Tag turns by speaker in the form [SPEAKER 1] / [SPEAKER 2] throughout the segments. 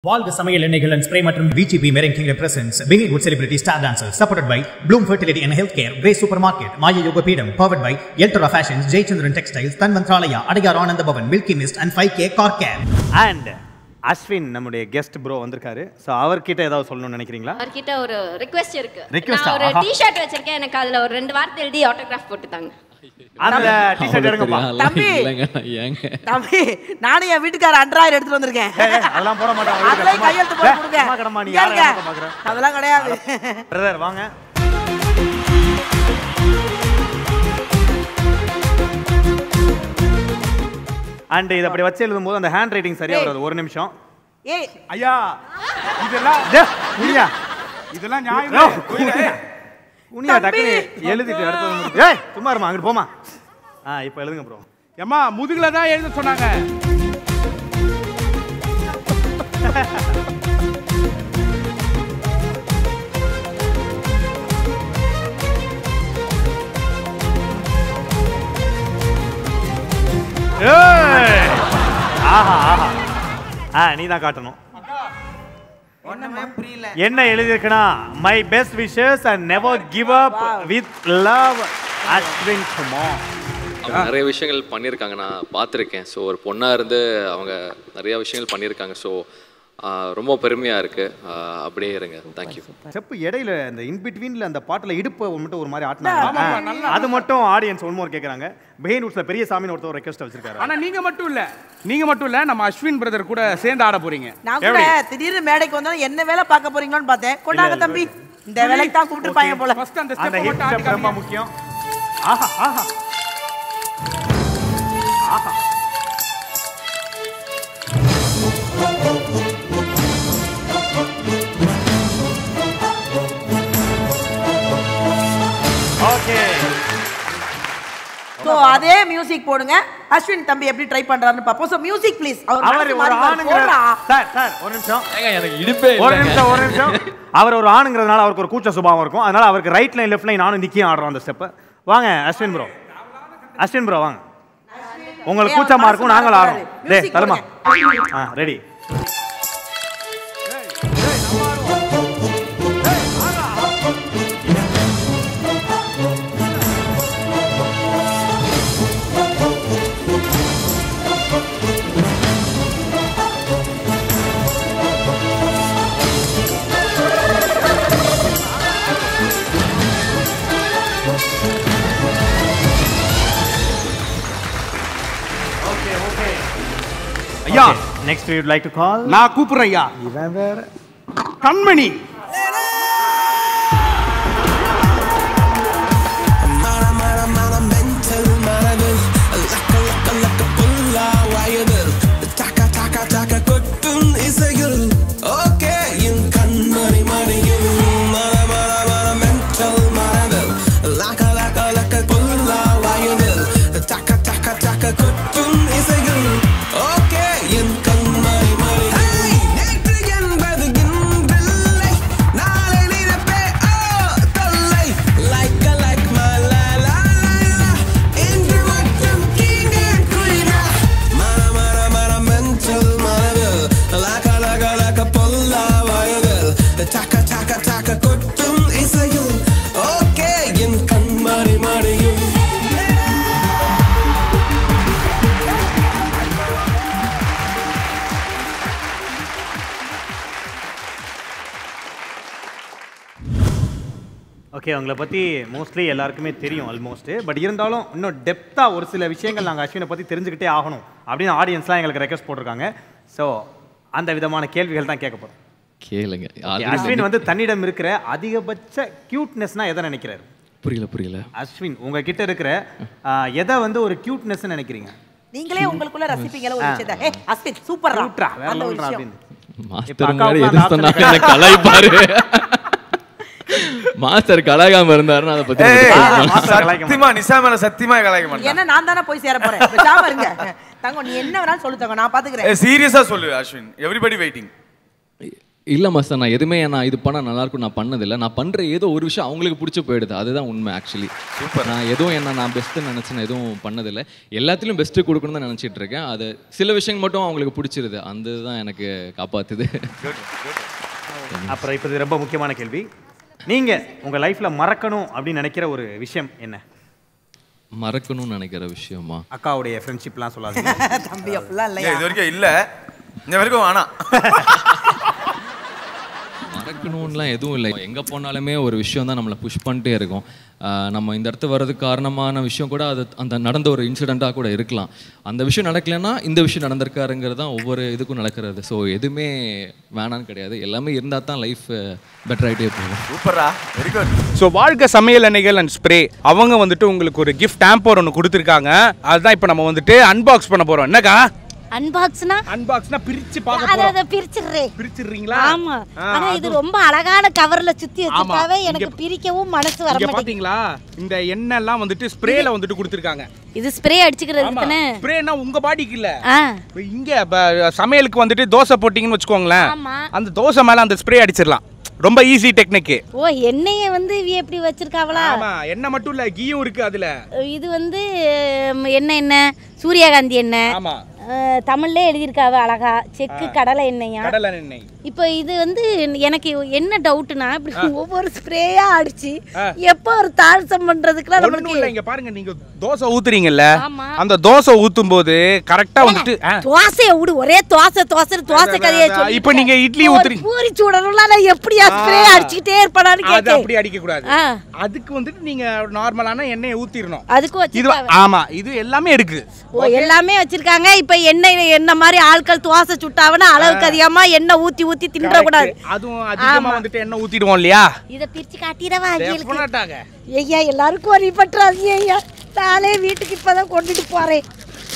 [SPEAKER 1] வாழ்க சமையல் எண்ணெய்கள் and ஸ்ப்ரே மற்றும் விஜிபி மெரிங் கிங் பிரசன்ஸ் பிஹேவ்வுட் celebrity star dancer supported by bloom fertility and health care grace supermarket Maya Yoga Peedam powered by Eltora fashions Jayachandran textiles Dhanvantralaya Adyar Ananda Bhavan milky mist and five K car care
[SPEAKER 2] and Ashwin நம்முடைய guest bro வந்திருக்காரு so அவர்கிட்ட ஏதாவது சொல்லணும்னு நினைக்கிறீங்களா
[SPEAKER 3] அவர்கிட்ட ஒரு request இருக்கு
[SPEAKER 2] Request ஆ?
[SPEAKER 3] நான் ஒரு
[SPEAKER 2] ஆஹா.
[SPEAKER 3] டிஷர்ட் வச்சிருக்கேன் எனக்கு அதுல ஒரு ரெண்டு வார்த்தை எழுதி ஆட்டோகிராஃப் போட்டு தாங்க
[SPEAKER 2] அந்த டிஷர்ட் எடுங்கப்பா
[SPEAKER 4] தம்பி.
[SPEAKER 5] இல்லைங்க ஏங்க
[SPEAKER 4] தம்பி நானும் என் வீட்டுக்கார அன்றாயிரம் எடுத்துட்டு வந்திருக்கேன்
[SPEAKER 2] ஏய், ஏய், அதெல்லாம் போட மாட்டான்
[SPEAKER 4] அதுலயும் கையெழுத்து போட்டு கொடுங்க
[SPEAKER 2] சும்மா கிடமா, நீ
[SPEAKER 4] இங்க
[SPEAKER 2] யாரை
[SPEAKER 4] இருங்க.
[SPEAKER 2] ஏமாத்த பார்க்கற?
[SPEAKER 4] அதெல்லாம் கிடையாது
[SPEAKER 2] பிரதர் வாங்க அண்ட் இது அப்படி வச்சு எழுதும்போது அந்த ஹேண்ட் ரைட்டிங் சரியா
[SPEAKER 4] ஏய்.
[SPEAKER 2] வராது ஒரு நிமிஷம்
[SPEAKER 4] ஏய்
[SPEAKER 6] ஐயா இதெல்லாம்
[SPEAKER 2] டேய், குனியா
[SPEAKER 6] இதெல்லாம் நியாயம்
[SPEAKER 2] யோ,
[SPEAKER 6] இல்லை.
[SPEAKER 2] குனியா. குனியா
[SPEAKER 4] தம்பி.
[SPEAKER 2] டக்குனு எழுதிட்டு அடுத்தது வந்து- ஏய் சும்மா இருமா அங்கிட்டு போமா ஆ இப்போ எழுதுங்க ப்ரோ
[SPEAKER 6] ஏம்மா முதுகுல தான் எழுத சொன்னாங்க
[SPEAKER 2] ஏய் ஆஹா ஆஹா ஆ நீ தான் காட்டணும்
[SPEAKER 4] ஒண்ணுமே புரியல
[SPEAKER 2] என்ன எழுதியிருக்குன்னா my best wishes and never give up with love Ashwin Kumar
[SPEAKER 5] அவங்க நிறைய விஷயங்கள் பண்ணியிருக்காங்க நான் பார்த்துருக்கேன் ஸோ ஒரு பொண்ணாக இருந்து அவங்க நிறைய விஷயங்கள் பண்ணியிருக்காங்க ஸோ ரொம்ப பெருமையாக இருக்குது அப்படியே இருங்க தேங்க்யூ
[SPEAKER 2] செப்பு இடையில இந்த இன் பிட்வீன்ல அந்த பாட்டுல இடுப்பை மட்டும் ஒரு மாதிரி ஆட்டினாங்க அது மட்டும் ஆடியன்ஸ் ஒன் மோர் கேக்குறாங்க பெயின் உட்ஸ்ல பெரிய சாமின்னு ஒருத்தர் ஒரு ரெக்வஸ்ட் வச்சிருக்காரு
[SPEAKER 6] ஆனா நீங்க மட்டும் இல்ல நீங்க மட்டும் இல்ல நம்ம அஸ்வின் பிரதர் கூட சேர்ந்து ஆட போறீங்க
[SPEAKER 4] நான் கூட திடீர்னு மேடைக்கு வந்தாலும் என்ன வேலை பார்க்க போறீங்களோன்னு பார்த்தேன் கொண்டாங்க தம்பி இந்த வேலைக்கு தான் கூப்பிட்டுருப்பாங்க போல
[SPEAKER 6] ஃபர்ஸ்ட் அந்த
[SPEAKER 2] அந்த
[SPEAKER 6] ஸ்டெப்
[SPEAKER 2] ஹிப்
[SPEAKER 6] மட்டும்
[SPEAKER 2] ஸ்டெப் ரொம்ப
[SPEAKER 6] ஆடிக்காம
[SPEAKER 2] முக்கியம் ஆஹா ஆஹா ஆஹா ஓகே
[SPEAKER 4] சோ அதே மியூசிக் போடுங்க அஸ்வின் தம்பி எப்படி ட்ரை பண்றாருன்னு பாப்போம் சோ மியூசிக் ப்ளீஸ் அவர்
[SPEAKER 2] அவர்
[SPEAKER 4] மனசு
[SPEAKER 2] ஒரு
[SPEAKER 4] மாறி மாறி
[SPEAKER 2] ஆணுங்கிற
[SPEAKER 4] போடுறா.
[SPEAKER 2] சார் சார் ஒரு நிமிஷம்
[SPEAKER 5] ஏங்க எனக்கு இடுப்பே
[SPEAKER 2] ஒரு
[SPEAKER 5] இல்லைங்க.
[SPEAKER 2] நிமிஷம் ஒரு நிமிஷம் அவர் ஒரு ஆணுங்கிறதுனால அவருக்கு ஒரு கூச்ச சுபாவம் இருக்கும் அதனால அவருக்கு ரைட் லைன் லெஃப்ட் லைன் நானும் நிக்கியும் ஆடுறோம் அந்த ஸ்டெப் வாங்க அஸ்வின் ப்ரோ அஸ்வின் ப்ரோ வாங்க உங்களுக்கு
[SPEAKER 4] ஏன்
[SPEAKER 2] கூச்சமா இருக்கும்
[SPEAKER 4] மனசு
[SPEAKER 2] நாங்கள்
[SPEAKER 4] மாறாது.
[SPEAKER 2] ஆடுறோம் டே
[SPEAKER 4] Music
[SPEAKER 2] தலமா
[SPEAKER 4] போடுங்க.
[SPEAKER 2] ஆ ரெடி ஐயா next you like to call
[SPEAKER 6] நான் கூப்பிடுறேன் ஐயா
[SPEAKER 2] இவன் வேற
[SPEAKER 6] கண்மணி
[SPEAKER 7] Taka taka taka கொட்டும் இசையும் ஓகே என் கண்மணி மணியும்
[SPEAKER 2] ஓகே உங்களை பற்றி மோஸ்ட்லி எல்லாருக்குமே தெரியும் ஆல்மோஸ்ட் பட் இருந்தாலும் இன்னும் டெப்த்தாக ஒரு சில விஷயங்கள் நாங்கள் அஸ்வினை பற்றி தெரிஞ்சுக்கிட்டே ஆகணும் அப்படின்னு ஆடியன்ஸ்லாம் எங்களுக்கு ரெக்வஸ்ட் போட்டிருக்காங்க ஸோ அந்த விதமான கேள்விகள் தான் கேட்க போகிறோம்
[SPEAKER 5] கேளுங்க
[SPEAKER 2] அஸ்வின் வந்து தன்னிடம் இருக்கிற அதிகபட்ச கியூட்னஸ்னா எதை நினைக்கிறாரு
[SPEAKER 5] புரியல புரியல
[SPEAKER 2] அஸ்வின் உங்ககிட்ட இருக்கிற ஆ, எதை வந்து ஒரு கியூட்னஸ் நினைக்கிறீங்க
[SPEAKER 4] நீங்களே உங்களுக்குள்ள ரசிப்பீங்களா ஒரு விஷயத்தை ஏ அஸ்வின் சூப்பர்
[SPEAKER 2] Cute-ஆ, வேற
[SPEAKER 4] அந்த ஒரு
[SPEAKER 2] level-ரா
[SPEAKER 4] விஷயம்
[SPEAKER 2] அப்படின்னு
[SPEAKER 5] மாஸ்டர்
[SPEAKER 2] அக்கா
[SPEAKER 5] முன்னாடி
[SPEAKER 2] உட்கார்ந்து
[SPEAKER 5] எது
[SPEAKER 2] option
[SPEAKER 5] சொன்னாலும் எனக்கு கலாய்ப்பாரு மாஸ்டர் கலாகாம இருந்தாருன்னா அதை பத்தி
[SPEAKER 2] ஏய்,
[SPEAKER 5] மட்டும்
[SPEAKER 2] ஆ,
[SPEAKER 5] பேச
[SPEAKER 2] மாஸ்டர்
[SPEAKER 5] மாட்டேன்.
[SPEAKER 2] கலாய்க்க
[SPEAKER 8] சத்தியமா நிசா மேல சத்தியமா கலாய்க்க மாட்டேன்
[SPEAKER 4] என்ன நான் தானே போய் சேர போறேன் பேசாம இருங்க தங்கம் நீ என்ன வேணாலும் சொல்லு தங்கம் நான் பாத்துக்கிறேன்
[SPEAKER 8] சீரியஸா சொல்லு அஸ்வின் எவ்ரிபடி வெயிட்டிங்
[SPEAKER 5] இல்லை மாஸ்டர் நான் எதுவுமே நான் இது பண்ணால் நல்லா இருக்கும் நான் பண்ணதில்லை நான் பண்ணுற ஏதோ ஒரு விஷயம் அவங்களுக்கு பிடிச்சி போயிடுது அதுதான் உண்மை ஆக்சுவலி சூப்பர் நான் எதுவும் என்ன நான் பெஸ்ட்டு நினச்சி நான் எதுவும் பண்ணதில்லை எல்லாத்துலேயும் பெஸ்ட்டு கொடுக்கணும்னு தான் நினச்சிட்டு இருக்கேன் அது சில விஷயங்கள் மட்டும் அவங்களுக்கு பிடிச்சிருது அந்த இதுதான் எனக்கு காப்பாற்றுது
[SPEAKER 2] அப்புறம் இப்போ இது ரொம்ப முக்கியமான கேள்வி நீங்க உங்க லைஃப்ல மறக்கணும் அப்படின்னு நினைக்கிற ஒரு விஷயம் என்ன
[SPEAKER 5] மறக்கணும்னு நினைக்கிற விஷயமா
[SPEAKER 2] அக்காவுடைய ஃப்ரெண்ட்ஷிப்லாம் சொல்லாதீங்க
[SPEAKER 4] தம்பி அப்படிலாம்
[SPEAKER 8] இல்ல,
[SPEAKER 4] இல்லையா
[SPEAKER 8] இது வரைக்கும் இல்ல இந்த வரைக்கும் வேணாம்
[SPEAKER 5] மறக்கணும்லாம் எதுவும் இல்லை எங்கே போனாலுமே ஒரு விஷயம் தான் நம்மளை புஷ் பண்ணிட்டே இருக்கும் ஆஹ் நம்ம இந்த இடத்து வர்றதுக்கு காரணமான விஷயம் கூட அது அந்த நடந்த ஒரு இன்சிடெண்ட்டாக கூட இருக்கலாம் அந்த விஷயம் நடக்கலைன்னா இந்த விஷயம் நடந்திருக்காருங்கிறது தான் ஒவ்வொரு இதுக்கும் நடக்கிறது ஸோ எதுவுமே வேணான்னு கிடையாது எல்லாமே இருந்தால் தான் லைஃப் பெட்டர் ஆகிட்டே போகும்
[SPEAKER 8] சூப்பரா வெரி குட்
[SPEAKER 6] ஸோ வாழ்க சமையல் எண்ணெய்கள் அண்ட் ஸ்ப்ரே அவங்க வந்துட்டு உங்களுக்கு ஒரு கிஃப்ட் டேம்பர் ஒன்று கொடுத்துருக்காங்க அதுதான் இப்போ நம்ம வந்துட்டு அன்பாக்ஸ் பண்ண போகிறோம் என்னக்கா
[SPEAKER 9] அன்பாக்ஸ்னா
[SPEAKER 6] அன்பாக்ஸ்னா பிரிச்சு பார்க்க
[SPEAKER 9] அதை
[SPEAKER 6] போகிறோம்
[SPEAKER 9] அதை பிரிச்சிடுறேன்
[SPEAKER 6] பிரிச்சிடுறீங்களா
[SPEAKER 9] ஆமா
[SPEAKER 6] ஆ,
[SPEAKER 9] ஆனா இது
[SPEAKER 6] அது-
[SPEAKER 9] ரொம்ப அழகான கவர்ல சுத்தி வச்சிருக்காவே
[SPEAKER 6] இங்க-
[SPEAKER 9] எனக்கு பிரிக்கவும் மனசு வர
[SPEAKER 6] இங்க
[SPEAKER 9] மாட்டேங்குது
[SPEAKER 6] பாத்தீங்களா இந்த எண்ணெய் எல்லாம் வந்துட்டு ஸ்ப்ரேல வந்துட்டு கொடுத்துருக்காங்க
[SPEAKER 9] இது ஸ்ப்ரே அடிச்சுக்கிறது
[SPEAKER 6] ஆமா
[SPEAKER 9] தானே
[SPEAKER 6] ஸ்ப்ரேனா உங்க பாடிக்கு இல்ல
[SPEAKER 9] ஆ
[SPEAKER 6] இப்ப இங்க இப்ப சமையலுக்கு வந்துட்டு தோசை போட்டீங்கன்னு வச்சுக்கோங்களேன்
[SPEAKER 9] ஆமா.
[SPEAKER 6] அந்த தோசை மேல அந்த ஸ்ப்ரே அடிச்சிடலாம் ரொம்ப ஈஸி டெக்னிக்கு
[SPEAKER 9] ஓ எண்ணெய வந்து இவ எப்படி வச்சிருக்காவளா
[SPEAKER 6] ஆமா எண்ணெய் மட்டும் இல்ல கீயும் இருக்கு அதுல
[SPEAKER 9] இது வந்து ம், என்ன எண்ணெய் சூரியகாந்தி எண்ணெய்
[SPEAKER 6] ஆமா
[SPEAKER 9] அஹ், தமிழ்ல எழுதியிருக்காவ அழகா செக்கு கடலை எண்ணெயா
[SPEAKER 6] கடலை எண்ணெய்
[SPEAKER 9] இப்போ இது வந்து எனக்கு என்ன டவுட்னா இப்படி ஒவ்வொரு ஸ்ப்ரேயா அடிச்சு எப்போ ஒரு தாழ்சம் பண்றதுக்குலாம்
[SPEAKER 6] ஒண்ணும் இல்ல
[SPEAKER 9] நம்மளுக்கு
[SPEAKER 6] இங்க பாருங்க நீங்க தோசை ஊத்துறீங்கல்ல
[SPEAKER 9] ஆமா.
[SPEAKER 6] அந்த தோசை ஊத்தும் போது கரெக்டா வந்துட்டு ஆ,
[SPEAKER 9] தோசையை விடு ஒரே தோசை தோசை தோசை கதையை
[SPEAKER 6] அதான்,
[SPEAKER 9] சொல்லி
[SPEAKER 6] இப்ப நீங்க இட்லி ஊத்துறீங்க.
[SPEAKER 9] பூரி சூடணும்ல நான் எப்படியா ஸ்ப்ரே அடிச்சுக்கிட்டே இருப்பேனான்னு
[SPEAKER 6] அது
[SPEAKER 9] கேட்டேன்
[SPEAKER 6] அப்படி அடிக்க கூடாது
[SPEAKER 9] ஆ.
[SPEAKER 6] அதுக்கு வந்துட்டு நீங்க நார்மலான எண்ணெயை ஊத்திரணும்
[SPEAKER 9] அதுக்கும்
[SPEAKER 6] இது
[SPEAKER 9] வச்சிருக்காங்க
[SPEAKER 6] ஆமா இது எல்லாமே இருக்கு
[SPEAKER 9] ஓ எல்லாமே வச்சிருக்காங்க இப்ப எண்ணெய் என்ன மாதிரி ஆட்கள் தோசை சுட்டாவனா அளவுக்கு அதிகமா எண்ணெய் ஊத்தி ஊத்தி தின்ற கூடாது
[SPEAKER 6] Correct. அதுவும் அதிகமா
[SPEAKER 9] ஆமா.
[SPEAKER 6] வந்துட்டு எண்ணெய் ஊத்திடுவோம் இல்லையா
[SPEAKER 9] இத பிரிச்சு காட்டிடவா அவியலுக்கு
[SPEAKER 6] Definite-ஆக.
[SPEAKER 9] ஐயா எல்லாருக்கும் வரி பற்றாதீங்க ஐயா நானே வீட்டுக்கு இப்பதான் கொண்டுட்டு போறேன்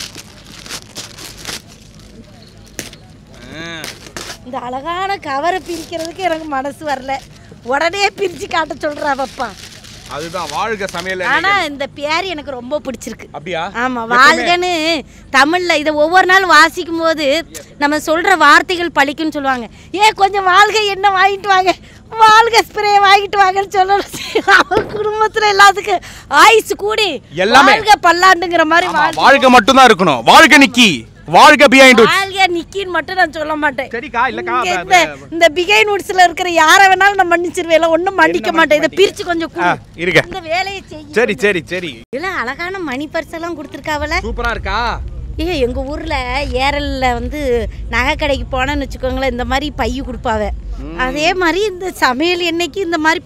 [SPEAKER 9] இந்த அழகான கவரை பிரிக்கிறதுக்கு எனக்கு மனசு வரல உடனே பிரிச்சு காட்ட சொல்றா பப்பா
[SPEAKER 6] அதுதான் வாழ்க சமையல்
[SPEAKER 9] ஆனா
[SPEAKER 6] எண்ணெய்கள்.
[SPEAKER 9] இந்த பேர் எனக்கு ரொம்ப பிடிச்சிருக்கு
[SPEAKER 6] அப்படியா
[SPEAKER 9] ஆமா
[SPEAKER 6] எப்பவுமே-
[SPEAKER 9] வாழ்கன்னு தமிழ்ல இதை ஒவ்வொரு நாள் வாசிக்கும் போது நம்ம சொல்ற வார்த்தைகள் பழிக்கும்னு சொல்லுவாங்க ஏன் கொஞ்சம் வாழ்க என்ன வாங்கிட்டு வாங்க வாழ்க ஸ்ப்ரே வாங்கிட்டு வாங்கன்னு சொல்லணும் அவங்க குடும்பத்துல எல்லாத்துக்கும் ஆயுசு கூடி
[SPEAKER 6] எல்லாமே.
[SPEAKER 9] வாழ்க பல்லாண்டுங்கிற மாதிரி
[SPEAKER 6] ஆமா,
[SPEAKER 9] வாழ்க
[SPEAKER 6] வாழ்க மட்டும் தான் இருக்கணும் வாழ்க நிக்கி வாழ்க பிஹைண்ட்
[SPEAKER 9] வாழ்க நிக்கின்னு மட்டும் நான் சொல்ல மாட்டேன்
[SPEAKER 6] சரிக்கா இல்லக்கா
[SPEAKER 9] இங்க
[SPEAKER 6] ப-
[SPEAKER 9] இந்த
[SPEAKER 6] ப-
[SPEAKER 9] இந்த பிகைன் உட்ஸ்ல இருக்கிற யாரை வேணாலும் நான் மன்னிச்சிருவேன் ஒன்றும் மன்னிக்க மாட்டேன் இதை பிரிச்சு கொஞ்சம்
[SPEAKER 6] ஆ,
[SPEAKER 9] கொடு
[SPEAKER 6] இருங்க
[SPEAKER 9] இந்த வேலையை செய்ய
[SPEAKER 6] சரி சரி சரி
[SPEAKER 9] இல்ல அழகான மணி பர்ஸ் எல்லாம் கொடுத்துருக்காவல
[SPEAKER 6] சூப்பரா இருக்கா
[SPEAKER 9] ஏ எங்கள் ஊரில் ஏரலில் வந்து நகை கடைக்கு போனேன்னு வச்சுக்கோங்களேன் இந்த மாதிரி பை கொடுப்பாவ அதே மாதிரி இந்த சமையல் எண்ணெய்க்கு இந்த மாதிரி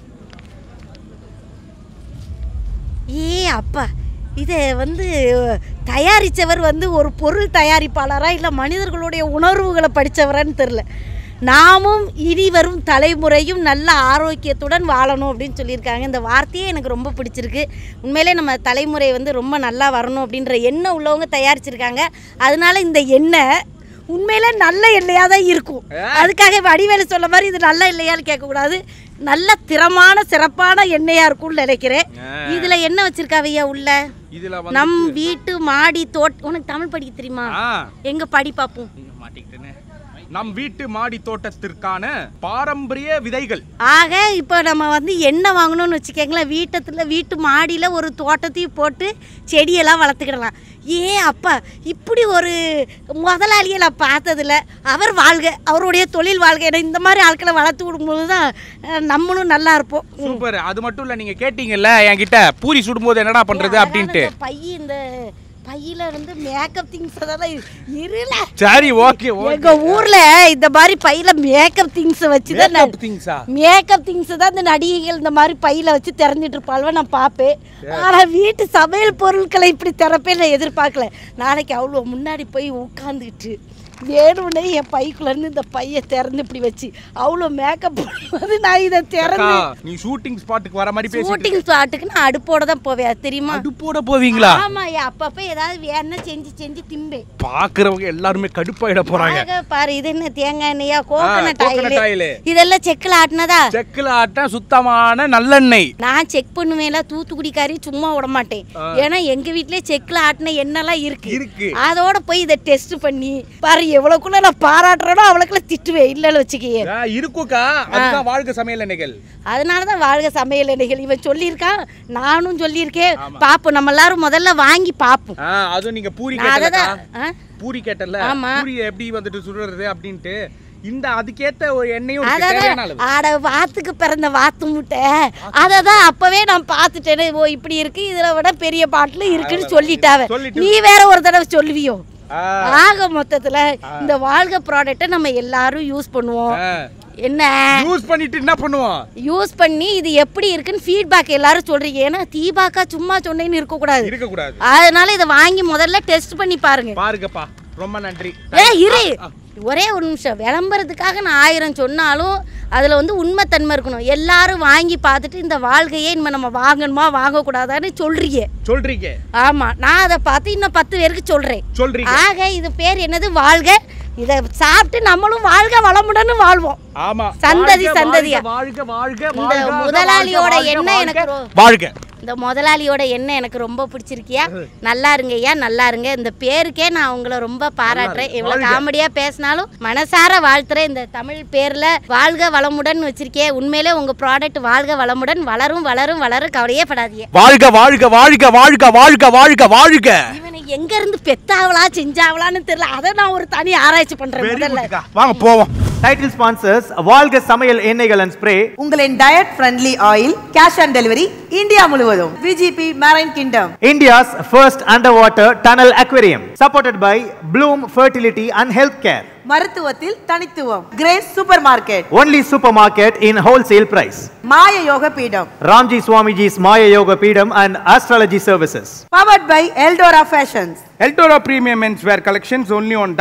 [SPEAKER 9] ஏ அப்பா இதை வந்து தயாரித்தவர் வந்து ஒரு பொருள் தயாரிப்பாளரா இல்லை மனிதர்களுடைய உணர்வுகளை படித்தவரான்னு தெரில நாமும் இனி வரும் தலைமுறையும் நல்ல ஆரோக்கியத்துடன் வாழணும் அப்படின்னு சொல்லியிருக்காங்க இந்த வார்த்தையே எனக்கு ரொம்ப பிடிச்சிருக்கு உண்மையிலே நம்ம தலைமுறை வந்து ரொம்ப நல்லா வரணும் அப்படின்ற எண்ணம் உள்ளவங்க தயாரிச்சிருக்காங்க அதனால இந்த எண்ணெய் உண்மையிலே நல்ல எண்ணெயாக தான் இருக்கும் அதுக்காக வடிவேலு சொல்ல மாதிரி இது நல்ல எண்ணெயான்னு கேட்கக்கூடாது நல்ல திறமான சிறப்பான எண்ணெயாக இருக்கும்னு நினைக்கிறேன் இதில் என்ன வச்சிருக்காவையா உள்ள
[SPEAKER 6] இதுல
[SPEAKER 9] நம் வீட்டு மாடி தோட் உனக்கு தமிழ் படிக்க தெரியுமா
[SPEAKER 6] ஆ
[SPEAKER 9] எங்க படி பார்ப்போம்
[SPEAKER 6] மாட்டிக்கிட்டேனே நம் வீட்டு மாடி தோட்டத்திற்கான பாரம்பரிய விதைகள்
[SPEAKER 9] ஆக இப்போ நம்ம வந்து என்ன வாங்கணும்னு வச்சுக்கோங்களேன் வீட்டத்தில் வீட்டு மாடியில் ஒரு தோட்டத்தையும் போட்டு செடியெல்லாம் வளர்த்துக்கிடலாம் ஏ அப்பா இப்படி ஒரு முதலாளியை நான் பார்த்ததில்ல அவர் வாழ்க அவருடைய தொழில் வாழ்க ஏன்னா இந்த மாதிரி ஆட்களை வளர்த்து விடும்போது தான் அஹ், நம்மளும் நல்லா இருப்போம்
[SPEAKER 6] சூப்பர் அது மட்டும் இல்ல நீங்க கேட்டீங்கல்ல என்கிட்ட பூரி சுடும்போது என்னடா பண்றது அப்படின்ட்டு
[SPEAKER 9] இந்த பை இந்த பையில இருந்து மேக்கப் திங்ஸ் அதெல்லாம் இருல
[SPEAKER 6] சரி ஓகே
[SPEAKER 9] எங்க ஊர்ல இந்த மாதிரி பையில மேக்கப் திங்ஸ் வச்சுதான்
[SPEAKER 6] Makeup things ஆ?
[SPEAKER 9] மேக்கப் திங்ஸ் தான் இந்த நடிகைகள் இந்த மாதிரி பையில வச்சு திறந்துட்டு இருப்பாள்வ நான் பார்ப்பேன் ஆனா வீட்டு சமையல் பொருட்களை இப்படி திறப்பே நான் எதிர்பார்க்கல நாளைக்கு அவ்வளோ முன்னாடி போய் உட்காந்துக்கிட்டு வேணும்னே என் பைக்குள்ள இருந்து இந்த பையை திறந்து இப்படி வச்சு அவ்வளோ மேக்கப் வந்து நான் இதை திறந்து
[SPEAKER 6] நீ ஷூட்டிங் ஸ்பாட்டுக்கு வர மாதிரி பேசிட்டு
[SPEAKER 9] ஷூட்டிங் ஸ்பாட்டுக்கு நான் அடுப்போட தான் போவேன் அது தெரியுமா
[SPEAKER 6] அடுப்போட போவீங்களா
[SPEAKER 9] ஆமா அப்பப்ப ஏதாவது வேணா செஞ்சு செஞ்சு திம்பேன்
[SPEAKER 6] பாக்குறவங்க எல்லாருமே கடுப்பாயிட போறாங்க
[SPEAKER 9] ஆக பாரு இது என்ன தேங்காய் எண்ணெயா கோகனட்
[SPEAKER 6] coconut
[SPEAKER 9] ஆயில்
[SPEAKER 6] oil.
[SPEAKER 9] இதெல்லாம் செக்கில் ஆட்டினதா
[SPEAKER 6] செக்குல ஆட்ட சுத்தமான நல்லெண்ணெய்
[SPEAKER 9] நான் செக் பண்ணுவேன்ல தூத்துக்குடிக்காரி சும்மா விட மாட்டேன் ஏன்னா எங்க வீட்லயே செக்கில் ஆட்டின எண்ணெய்லாம் இருக்கு
[SPEAKER 6] இருக்கு.
[SPEAKER 9] அதோட போய் இதை டெஸ்ட் பண்ணி பாரு எவ்வளோக்குள்ள நான் பாராட்டுறேனோ அவ்வளோக்குள்ள திட்டுவேன் இல்லைன்னு வச்சுக்கியே
[SPEAKER 6] ஆ, இருக்குக்கா அதுதான் வாழ்க்கை சமையல் எண்ணெய்கள்
[SPEAKER 9] அதனால தான் வாழ்க சமையல் எண்ணெய்கள் இவன் சொல்லியிருக்கான் நானும் சொல்லியிருக்கேன் பார்ப்போம் நம்ம எல்லாரும் முதல்ல வாங்கி பார்ப்போம்
[SPEAKER 6] ஆ அதுவும் நீங்க பூரி
[SPEAKER 9] நான் அதை
[SPEAKER 6] கேட்டலக்கா
[SPEAKER 9] தான் ஆ
[SPEAKER 6] பூரி கேட்டல
[SPEAKER 9] ஆமா.
[SPEAKER 6] பூரி எப்படி வந்துட்டு சுடுறது அப்படின்ட்டு இந்த அதுக்கேத்த ஒரு எண்ணெயும் இருக்கு,
[SPEAKER 9] அதான்
[SPEAKER 6] தேவையான அளவு
[SPEAKER 9] ஆட வாத்துக்கு பிறந்த வாத்து முட்டை அதை தான் அப்பவே நான் பார்த்துட்டேனே ஓ இப்படி இருக்கு இதுல விட பெரிய பாட்டில் இருக்குன்னு சொல்லிட்டாவ
[SPEAKER 6] சொல்லிட்டு-
[SPEAKER 9] நீ வேற ஒரு தடவை சொல்லுவியோ
[SPEAKER 6] ஆ.
[SPEAKER 9] ஆக மொத்தத்துல இந்த வாழ்க ப்ராடக்ட்டை நம்ம எல்லாரும் யூஸ் பண்ணுவோம்
[SPEAKER 6] ஆ.
[SPEAKER 9] என்ன
[SPEAKER 6] யூஸ் பண்ணிட்டு என்ன பண்ணுவோம்
[SPEAKER 9] யூஸ் பண்ணி இது எப்படி இருக்குன்னு ஃபீட்பேக் எல்லாரும் சொல்றீங்க ஏன்னா தீபாக்கா சும்மா சொன்னேன்னு இருக்கக்கூடாது
[SPEAKER 6] இருக்க கூடாது
[SPEAKER 9] அதனால இதை வாங்கி முதல்ல டெஸ்ட் பண்ணி பாருங்க
[SPEAKER 6] பாருங்கப்பா ரொம்ப நன்றி
[SPEAKER 9] ஏ இரு ஒரே ஒரு நிமிஷம் விளம்பரத்துக்காக நான் ஆயிரம் சொன்னாலும் அதில் வந்து உண்மைத்தன்மை இருக்கணும் எல்லாரும் வாங்கி பார்த்துட்டு இந்த வாழ்க்கையே இனிமேல் நம்ம வாங்கணுமா வாங்கக்கூடாதான்னு சொல்றீங்க
[SPEAKER 6] சொல்றீங்க
[SPEAKER 9] ஆமாம் நான் அதை பார்த்து இன்னும் பத்து பேருக்கு சொல்கிறேன்
[SPEAKER 6] சொல்றீங்க
[SPEAKER 9] ஆக இது பேர் என்னது வாழ்க இதை சாப்பிட்டு நம்மளும் வாழ்க வளமுடன்னு வாழ்வோம்
[SPEAKER 6] ஆமா
[SPEAKER 9] சந்ததி
[SPEAKER 6] வாழ்க,
[SPEAKER 9] சந்ததியா.
[SPEAKER 6] வாழ்க வாழ்க
[SPEAKER 9] இந்த
[SPEAKER 6] வாழ்க வாழ்க,
[SPEAKER 9] முதலாளியோட
[SPEAKER 6] வாழ்க,
[SPEAKER 9] எண்ணம்
[SPEAKER 6] வாழ்க,
[SPEAKER 9] எனக்கு ரொ-
[SPEAKER 6] வாழ்க
[SPEAKER 9] இந்த முதலாளியோட எண்ணம் எனக்கு ரொம்ப பிடிச்சிருக்கியா நல்லா இருங்கய்யா நல்லா இருங்க இந்த பேருக்கே நான் உங்களை ரொம்ப பாராட்டுறேன் இவ்வளவு காமெடியா பேசினாலும் மனசார வாழ்த்துறேன் இந்த தமிழ் பேர்ல வாழ்க வளமுடன் வச்சிருக்கே உண்மையிலே உங்க ப்ராடக்ட் வாழ்க வளமுடன் வளரும் வளரும் வளரும் கவலையே படாதீங்க
[SPEAKER 6] வாழ்க வாழ்க வாழ்க வாழ்க வாழ்க வாழ்க வாழ்க
[SPEAKER 9] இவனை எங்க இருந்து பெத்தாவளா செஞ்சாவளான்னு தெரியல அதை நான் ஒரு தனி ஆராய்ச்சி பண்றேன்
[SPEAKER 6] Very
[SPEAKER 9] முதல்ல
[SPEAKER 6] good அக்கா. வாங்க போவோம்
[SPEAKER 2] டைட்டில் ஸ்பான்சர்ஸ் வாழ்க சமையல் எண்ணெய்கள் அண்ட் ஸ்ப்ரே
[SPEAKER 4] உங்களின் diet friendly oil cash on delivery India முழுவதும் VGP marine kingdom
[SPEAKER 2] India's first underwater tunnel aquarium, supported by Bloom Fertility and Healthcare.
[SPEAKER 4] மருத்துவத்தில் தனித்துவம் grace supermarket
[SPEAKER 2] Only supermarket in wholesale price.
[SPEAKER 4] மாய யோக பீடம்
[SPEAKER 2] Ramji Swamiji's Maya Yoga Peedam and Astrology Services.
[SPEAKER 4] Powered by Eltora fashions
[SPEAKER 6] Eltora premium men's wear collections only on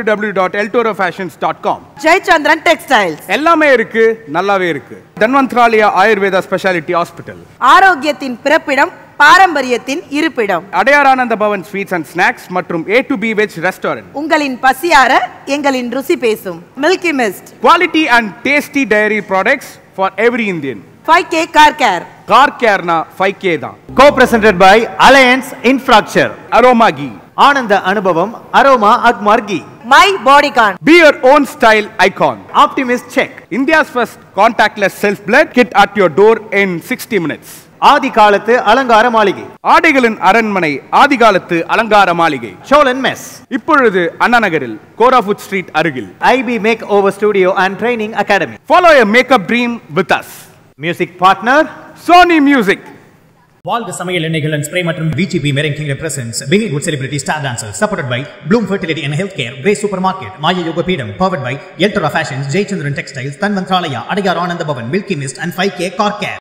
[SPEAKER 6] www.eltorafashions.com
[SPEAKER 4] Jayachandran textiles
[SPEAKER 6] எல்லாமே இருக்கு நல்லாவே இருக்கு தன்வந்த்ராலயா Ayurveda speciality hospital
[SPEAKER 4] ஆரோக்கியத்தின் பிறப்பிடம் பாரம்பரியத்தின் இருப்பிடம்
[SPEAKER 6] Adyar Ananda Bhavan sweets and snacks மற்றும் A to B veg restaurant
[SPEAKER 4] உங்களின் பசியார எங்களின் ருசி பேசும் Milky Mist
[SPEAKER 6] quality and tasty dairy products for every Indian
[SPEAKER 4] five K car Care
[SPEAKER 6] car கேர்னா ஃபைவ் கே தான்
[SPEAKER 2] Co-presented by Alliance Infrastructure.
[SPEAKER 6] Aroma கீ
[SPEAKER 2] Ananda Anubhavam Aroma Agmargi.
[SPEAKER 4] My பாடிகான்
[SPEAKER 6] Be your own style icon.
[SPEAKER 2] Optimist Check.
[SPEAKER 6] India's first contactless self-blood kit at your door in 60 minutes.
[SPEAKER 2] ஆதி காலத்து அலங்கார மாளிகை
[SPEAKER 6] ஆடைகளின் அரண்மனை ஆதிகாலத்து அலங்கார மாளிகை
[SPEAKER 2] சோழன் மெஸ்
[SPEAKER 6] இப்பொழுது அண்ணா நகரில் கோராஃபுட் ஸ்ட்ரீட் அருகில்
[SPEAKER 2] IP make over studio and training academy
[SPEAKER 6] follow a makeup dream with us
[SPEAKER 2] music partner
[SPEAKER 6] Sony music
[SPEAKER 1] வாழ்க சமையல் எண்ணெய்கள் அண்ட் ஸ்ப்ரே மற்றும் VGP மேரன் king presence Bigil good celebrity star dancer support by bloom fertility and health care grace supermarket Maya Yoga Peedam powered by Eltora fashions Jayachandran textiles Dhanvantralaya Adyar Ananda Bhavan milky mist and five K car care